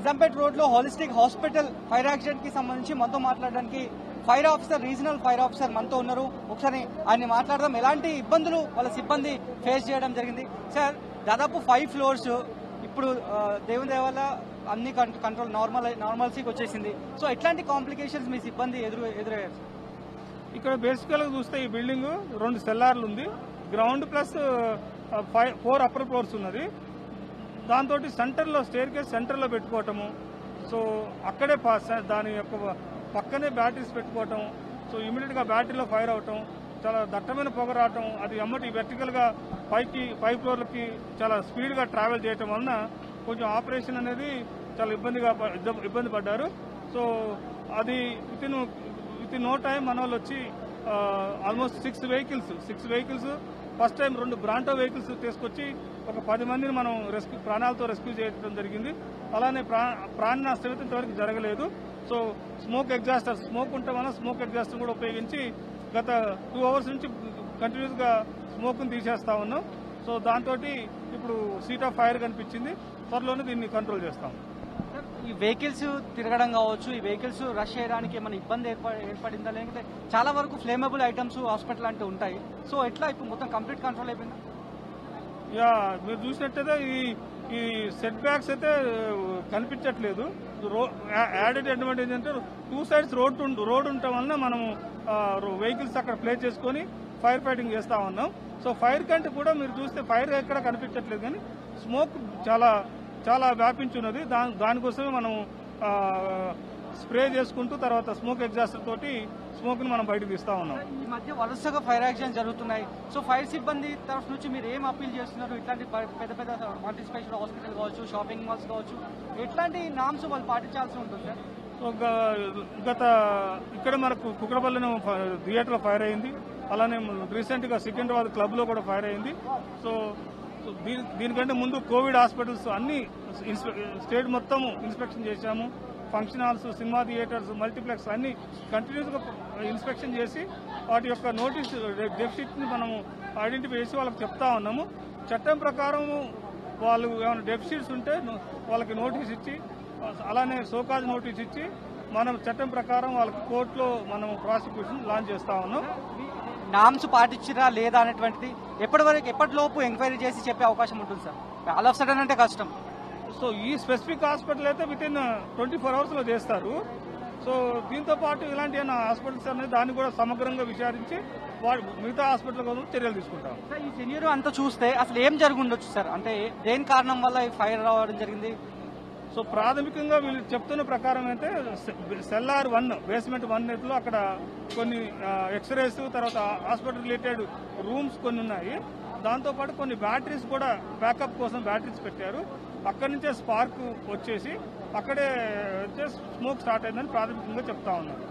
Nizampet road లో holistic hospital fire accident కి సంబంధించి మనతో మాట్లాడడానికి fire officer regional fire officer మనతో ఉన్నారు ఒకసారి ఆయన మాట్లాడదాం ఎలాంటి ఇబ్బందులు వాళ్ళ సిబ్బంది ఫేస్ చేయడం జరిగింది సార్ దాదాపు ఫైవ్ ఫ్లోర్స్ ఇప్పుడు ఆ, దేవుని దయ వల్ల అన్ని కం- కంట్రోల్ నార్మల్ నార్మల్సీకి వచ్చేసింది సో ఎట్లాంటి కాంప్లికేషన్స్ మీ సిబ్బంది ఎదురు ఎదురయ్యారు సార్? ఇక్కడ బేసికల్గా చూస్తే ఈ బిల్డింగ్ రెండు సెల్లార్లు ఉంది ground plus five four upper floors ఉన్నది దాంతో సెంటర్లో స్టేర్ కేస్ సెంటర్లో పెట్టుకోవటము సో అక్కడే పా- స- దాని యొక్క పక్కనే బ్యాటరీస్ పెట్టుకోవటం సో ఇమీడియట్గా బ్యాటరీలో ఫైర్ అవటం చాలా దట్టమైన పొగ రావటం అది ఎమ్మటి వెర్టికల్గా పైకి పై ఫ్లోర్లకి చాలా స్పీడ్గా ట్రావెల్ చేయటం వలన కొంచెం ఆపరేషన్ అనేది చాలా ఇబ్బందిగా ప- ఇబ్బ- ఇబ్బంది పడ్డారు సో అది within within no time మన వాళ్ళు వచ్చి almost six vehicles six vehicles first time రెండు బ్రాంటో వెహికల్స్ తీసుకొచ్చి ఒక పది మందిని మనం రెస్క్యూ ప్రాణాలతో రెస్క్యూ చేయడం జరిగింది అలానే ప్రా ప్రాణ నష్టం అయితే ఇంతవరకు జరగలేదు సో స్మోక్ ఎగ్జాస్టర్ స్మోక్ ఉండటం వల్ల స్మోక్ ఎగ్జాస్టర్ కూడా ఉపయోగించి గత టూ అవర్స్ నుంచి కంటిన్యూస్గా స్మోక్ని తీసేస్తా ఉన్నాం సో దాంతో ఇప్పుడు సీట్ ఆఫ్ ఫైర్ కనిపించింది త్వరలోనే దీన్ని కంట్రోల్ చేస్తాం సార్, ఈ వెహికల్స్ తిరగడం కావచ్చు ఈ వెహికల్స్ రష్ చేయడానికి ఏమైనా ఇబ్బంది ఏర్ప- ఏర్పడిందా లేకపోతే చాలా వరకు ఫ్లేమబుల్ ఐటమ్స్ హాస్పిటల్ అంటే ఉంటాయి సో ఎట్లా ఇప్పుడు మొత్తం కంప్లీట్ కంట్రోల్ అయిపోయిందా యా మీరు చూసినట్టయితే ఈ ఈ సెట్ బ్యాక్స్ అయితే కనిపించట్లేదు యాడెడ్ అడ్వాంటేజ్ అంటే టూ సైడ్స్ రోడ్ రోడ్ ఉండటం వలన మనము వెహికల్స్ అక్కడ ప్లే చేసుకొని ఫైర్ ఫైటింగ్ చేస్తా ఉన్నాం సో ఫైర్ కంటే కూడా మీరు చూస్తే ఫైర్ ఎక్కడ కనిపించట్లేదు కానీ స్మోక్ చాలా చాలా వ్యాపించి ఉన్నది దాని దానికోసమే మనం స్ప్రే చేసుకుంటూ తర్వాత స్మోక్ ఎగ్జాస్టర్ తోటి స్మోక్ని మనం బయటకు తీస్తా ఉన్నాం ఈ మధ్య వరుసగా ఫైర్ యాక్సిడెంట్ జరుగుతున్నాయి సో ఫైర్ సిబ్బంది తరఫు నుంచి మీరు ఏం అప్పీల్ చేస్తున్నారు ఇట్లాంటి ప- పెద్ద పెద్ద మల్టీ స్పెషల్ హాస్పిటల్ కావచ్చు షాపింగ్ మాల్స్ కావచ్చు ఎట్లాంటి నామ్స్ వాళ్ళు పాటించాల్సి ఉంటుంది సార్ సో గ- గత ఇక్కడ మనకు కుక్కడపల్లిలో థియేటర్లో ఫైర్ అయింది అలానే రీసెంట్ గా సికింద్రాబాద్ క్లబ్ లో కూడా ఫైర్ అయింది సో సో దీని- దీనికంటే ముందు కోవిడ్ హాస్పిటల్స్ అన్ని ఇన్స్పె- స్టేట్ మొత్తం ఇన్స్పెక్షన్ చేశాము function halls cinema theatres multiplex అన్ని కంటిన్యూస్ గా ఇన్స్పెక్షన్ చేసి వాటి యొక్క నోటీస్ డెఫిసిట్ ని మనము ఐడెంటిఫై చేసి వాళ్ళకి చెప్తా ఉన్నాము చట్టం ప్రకారం వాళ్ళు ఏమైనా డెఫిసిట్స్ ఉంటే నో- వాళ్ళకి నోటీస్ ఇచ్చి అలానే సోకాజ్ నోటీస్ ఇచ్చి మనం చట్టం ప్రకారం వాళ్ళకి కోర్టులో మనం ప్రాసిక్యూషన్ లాంచ్ చేస్తా ఉన్నాం నామ్స్ పాటించిరా లేదా అనేటువంటిది ఎప్పటి వరకు ఎప్పటిలోపు ఎంక్వైరీ చేసి చెప్పే అవకాశం ఉంటుంది సార్ ఆల్ ఆఫ్ సడన్ అంటే కష్టం సో ఈ స్పెసిఫిక్ హాస్పిటల్ అయితే within twenty four hours లో చేస్తారు సో దీంతో పాటు ఇలాంటి ఏమైనా హాస్పిటల్స్ అనేది దాన్ని కూడా సమగ్రంగా విచారించి వాడు మిగతా హాస్పిటల్ కోసం చర్యలు తీసుకుంటాం సార్ ఈ సినియర్ అంతా చూస్తే అసలు ఏం జరిగి ఉండొచ్చు సార్ అంటే దేని కారణం వల్ల ఈ ఫైర్ రావడం జరిగింది సో ప్రాథమికంగా వీళ్ళు చెప్తున్న ప్రకారం అయితే సెల్ఆర్ వన్ బేస్మెంట్ వన్ లో అక్కడ కొన్ని ఎక్స్రేస్ తర్వాత హాస్పిటల్ రిలేటెడ్ రూమ్స్ కొన్ని ఉన్నాయి దాంతోపాటు కొన్ని బ్యాటరీస్ కూడా బ్యాకప్ కోసం బ్యాటరీస్ పెట్టారు అక్కడి నుంచే స్పార్క్ వచ్చేసి అక్కడే స్మోక్ స్టార్ట్ అయిందని ప్రాథమికంగా చెప్తా ఉన్నారు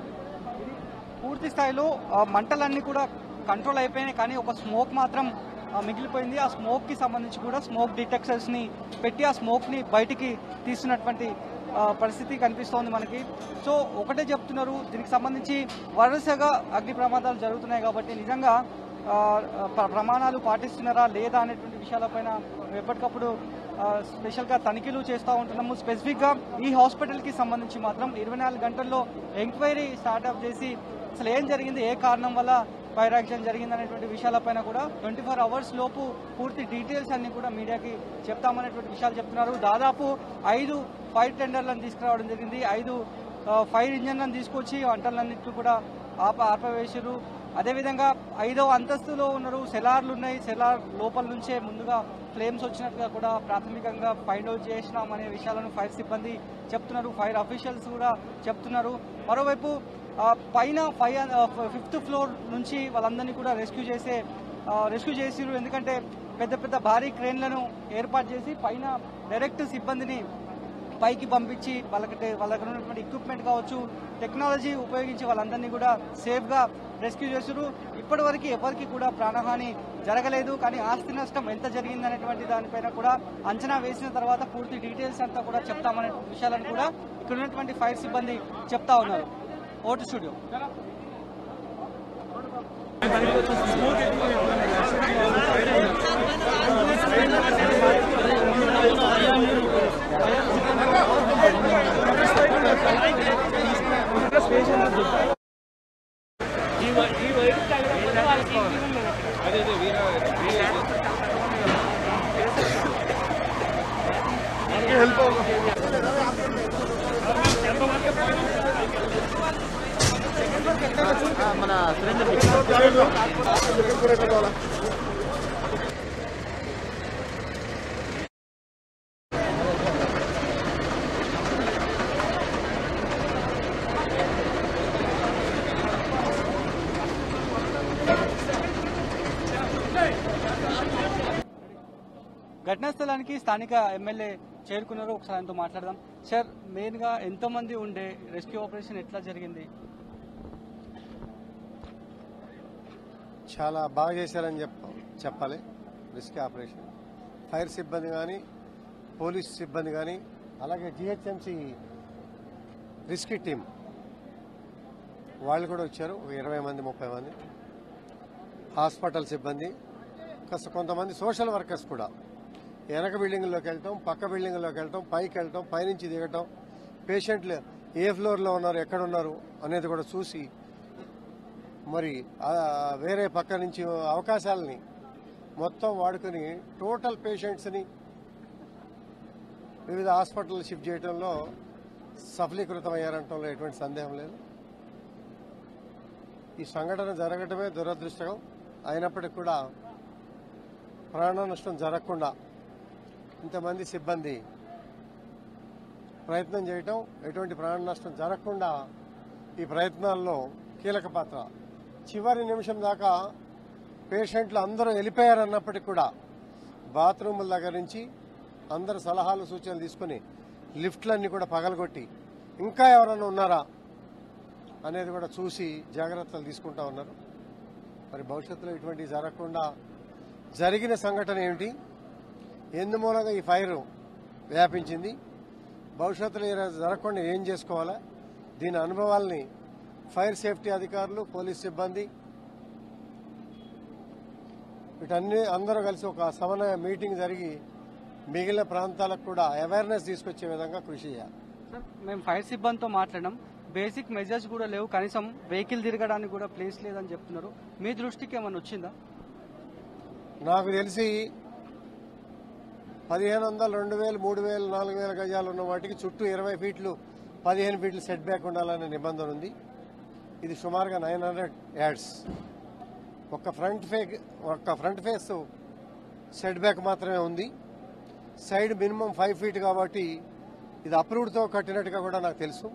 పూర్తి స్థాయిలో ఆ, మంటలన్నీ కూడా కంట్రోల్ అయిపోయినాయి కానీ ఒక స్మోక్ మాత్రం ఆ, మిగిలిపోయింది ఆ స్మోక్ కి సంబంధించి కూడా స్మోక్ డిటెక్టర్స్ ని పెట్టి ఆ స్మోక్ ని బయటికి తీస్తున్నటువంటి ఆ, పరిస్థితి కనిపిస్తోంది మనకి సో ఒకటే చెప్తున్నారు దీనికి సంబంధించి వరుసగా అగ్ని ప్రమాదాలు జరుగుతున్నాయి కాబట్టి నిజంగా ఆ, ప్ర- ప్రమాణాలు పాటిస్తున్నారా లేదా అనేటువంటి విషయాలపైన ఎప్పటికప్పుడు ఆ, స్పెషల్గా తనిఖీలు చేస్తూ ఉంటున్నాము స్పెసిఫిక్గా ఈ హాస్పిటల్కి సంబంధించి మాత్రం ఇరవై నాలుగు గంటల్లో ఎంక్వైరీ స్టార్ట్అప్ చేసి అసలు ఏం జరిగింది ఏ కారణం వల్ల ఫైర్ యాక్సిడెంట్ జరిగింది అనేటువంటి విషయాలపైన కూడా ట్వంటీ ఫోర్ అవర్స్ లోపు పూర్తి డీటెయిల్స్ అన్ని కూడా మీడియాకి చెప్తామనేటువంటి విషయాలు చెప్తున్నారు దాదాపు ఐదు ఫైర్ టెండర్లను తీసుకురావడం జరిగింది ఐదు ఆ, ఫైర్ ఇంజన్లను తీసుకొచ్చి వంటలన్నింటినీ కూడా ఆప ఆపవేసారు అదేవిధంగా ఐదవ అంతస్తులో ఉన్నారు సెలార్లు ఉన్నాయి సెలార్ లోపల నుంచే ముందుగా ఫ్లేమ్స్ వచ్చినట్టుగా కూడా ప్రాథమికంగా ఫైండ్ అవుట్ చేసినాం అనే విషయాలను ఫైర్ సిబ్బంది చెప్తున్నారు ఫైర్ అఫీషియల్స్ కూడా చెప్తున్నారు మరోవైపు ఆ, పైన ఫైవ్ ఫిఫ్త్ ఫ్లోర్ నుంచి వాళ్ళందరినీ కూడా రెస్క్యూ చేసే రెస్క్యూ చేసిరు ఎందుకంటే పెద్ద పెద్ద భారీ క్రేన్లను ఏర్పాటు చేసి పైన డైరెక్ట్ సిబ్బందిని పైకి పంపించి వాళ్ళకి వాళ్ళ దగ్గర ఉన్నటువంటి ఎక్విప్మెంట్ కావచ్చు టెక్నాలజీ ఉపయోగించి వాళ్ళందరినీ కూడా సేఫ్గా రెస్క్యూ చేసారు ఇప్పటి వరకు ఎవరికి కూడా ప్రాణహాని జరగలేదు కానీ ఆస్తి నష్టం ఎంత జరిగింది అనేటువంటి దానిపైన కూడా అంచనా వేసిన తర్వాత పూర్తి డీటెయిల్స్ అంతా కూడా చెప్తామనే విషయాలను కూడా ఇక్కడ ఉన్నటువంటి ఫైర్ సిబ్బంది చెప్తా ఉన్నారు ఓటు స్టూడియో Thank ఘటనా స్థలానికి స్థానిక ఎమ్మెల్యే చేరుకున్నారు ఒకసారి ఆయనతో మాట్లాడదాం సార్ మెయిన్ గా ఎంతమంది ఉండే రెస్క్యూ ఆపరేషన్ ఎట్లా జరిగింది చాలా బాగా చేశారని చెప్ప చెప్పాలి రిస్క్ ఆపరేషన్ ఫైర్ సిబ్బంది కానీ పోలీస్ సిబ్బంది కానీ అలాగే జిహెచ్ఎంసి రిస్క్ టీం వాళ్ళు కూడా వచ్చారు ఒక ఇరవై మంది ముప్పై మంది హాస్పిటల్ సిబ్బంది కాస్త కొంతమంది సోషల్ వర్కర్స్ కూడా వెనక బిల్డింగ్లోకి వెళ్ళటం పక్క బిల్డింగ్లోకి వెళ్ళటం పైకి వెళ్ళటం పైనుంచి దిగటం పేషెంట్లు ఏ ఫ్లోర్లో ఉన్నారు ఎక్కడ ఉన్నారు అనేది కూడా చూసి మరి ఆ వేరే పక్క నుంచి అవకాశాలని మొత్తం వాడుకొని టోటల్ పేషెంట్స్ని వివిధ హాస్పిటల్ షిఫ్ట్ చేయడంలో సఫలీకృతం అయ్యారంటంలో ఎటువంటి సందేహం లేదు ఈ సంఘటన జరగటమే దురదృష్టకం అయినప్పటికీ కూడా ప్రాణ నష్టం జరగకుండా ఇంతమంది సిబ్బంది ప్రయత్నం చేయటం ఎటువంటి ప్రాణ నష్టం జరగకుండా ఈ ప్రయత్నాల్లో కీలక పాత్ర చివరి నిమిషం దాకా పేషెంట్లు అందరూ వెళ్ళిపోయారన్నప్పటికీ కూడా బాత్రూముల దగ్గర నుంచి అందరు సలహాలు సూచనలు తీసుకుని లిఫ్ట్లన్నీ కూడా పగలగొట్టి ఇంకా ఎవరైనా ఉన్నారా అనేది కూడా చూసి జాగ్రత్తలు తీసుకుంటా ఉన్నారు మరి భవిష్యత్తులో ఇటువంటివి జరగకుండా జరిగిన సంఘటన ఏమిటి ఎందు మూలంగా ఈ ఫైర్ వ్యాపించింది భవిష్యత్తులో ఇలా జరగకుండా ఏం చేసుకోవాలా దీని అనుభవాల్ని ఫైర్ సేఫ్టీ అధికారులు పోలీస్ సిబ్బంది వీటన్ని అందరూ కలిసి ఒక సమన్వయ మీటింగ్ జరిగి మిగిలిన ప్రాంతాలకు కూడా అవేర్నెస్ తీసుకొచ్చే విధంగా కృషి చేయాలి సార్ మేము ఫైర్ సిబ్బందితో మాట్లాడడం బేసిక్ మెజర్స్ కూడా లేవు కనీసం వెహికల్ తిరగడానికి కూడా ప్లేస్ లేదని చెప్తున్నారు మీ దృష్టికి ఏమైనా వచ్చిందా నాకు తెలిసి పదిహేను వందలు రెండు వేలు మూడు వేలు నాలుగు వేల గజాలు ఉన్న వాటికి చుట్టూ ఇరవై ఫీట్లు పదిహేను ఫీట్లు సెట్ బ్యాక్ ఉండాలనే నిబంధన ఉంది ఇది సుమారుగా నైన్ హండ్రెడ్ యాడ్స్ ఒక్క ఫ్రంట్ ఫే ఒక్క ఫ్రంట్ ఫేస్ సెట్ బ్యాక్ మాత్రమే ఉంది సైడ్ మినిమం ఫైవ్ ఫీట్ కాబట్టి ఇది అప్రూవ్డ్తో కట్టినట్టుగా కూడా నాకు తెలుసు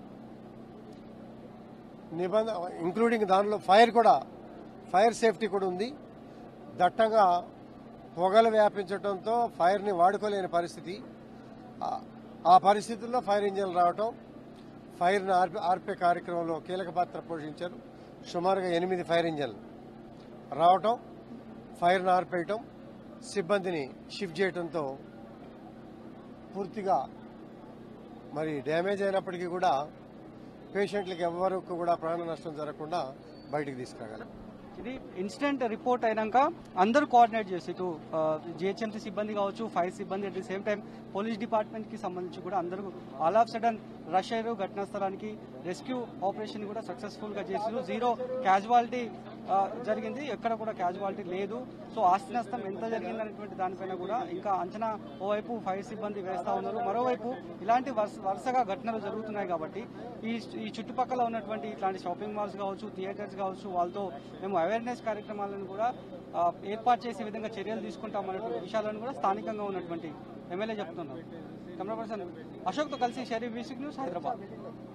నిబంధన ఇంక్లూడింగ్ దానిలో ఫైర్ కూడా ఫైర్ సేఫ్టీ కూడా ఉంది దట్టంగా పొగలు వ్యాపించడంతో ఫైర్ని వాడుకోలేని పరిస్థితి ఆ- ఆ పరిస్థితుల్లో ఫైర్ ఇంజన్లు రావటం ఫైర్ని ఆర్పే ఆర్పే కార్యక్రమంలో కీలక పాత్ర పోషించారు సుమారుగా ఎనిమిది ఫైర్ ఇంజన్లు రావటం ఫైర్ని ఆర్పేయటం సిబ్బందిని షిఫ్ట్ చేయడంతో పూర్తిగా మరి డ్యామేజ్ అయినప్పటికీ కూడా పేషెంట్లకు ఎవరికి కూడా ప్రాణ నష్టం జరగకుండా బయటికి తీసుకురాగలం ఇది ఇన్సిడెంట్ రిపోర్ట్ అయినాక అందరూ కోఆర్డినేట్ చేసి ఇటు జిహెచ్ఎంసీ సిబ్బంది కావచ్చు ఫైర్ సిబ్బంది at the same time police department కి సంబంధించి కూడా అందరూ ఆల్ ఆఫ్ సడన్ రష్ అయ్యారు ఘటనా స్థలానికి రెస్క్యూ ఆపరేషన్ కూడా సక్సెస్ఫుల్ గా చేసారు జీరో క్యాజువాలిటీ జరిగింది ఎక్కడ కూడా క్యాజువాలిటీ లేదు సో ఆస్తి నష్టం ఎంత జరిగింది అనేటువంటి దానిపైన కూడా ఇంకా అంచనా ఓవైపు ఫైర్ సిబ్బంది వేస్తా ఉన్నారు మరోవైపు ఇలాంటి వరుస- వరుసగా ఘటనలు జరుగుతున్నాయి కాబట్టి ఈ ఈ చుట్టుపక్కల ఉన్నటువంటి ఇట్లాంటి షాపింగ్ మాల్స్ కావచ్చు థియేటర్స్ కావచ్చు వాళ్ళతో మేము అవేర్నెస్ కార్యక్రమాలను కూడా ఆ, ఏర్పాటు చేసే విధంగా చర్యలు తీసుకుంటాం అనేటువంటి విషయాలను కూడా స్థానికంగా ఉన్నటువంటి ఎమ్మెల్యే చెప్తున్నారు కెమెరా పర్సన్ అశోక్తో కలిసి షరీఫ్ వీసిక్ న్యూస్ హైదరాబాద్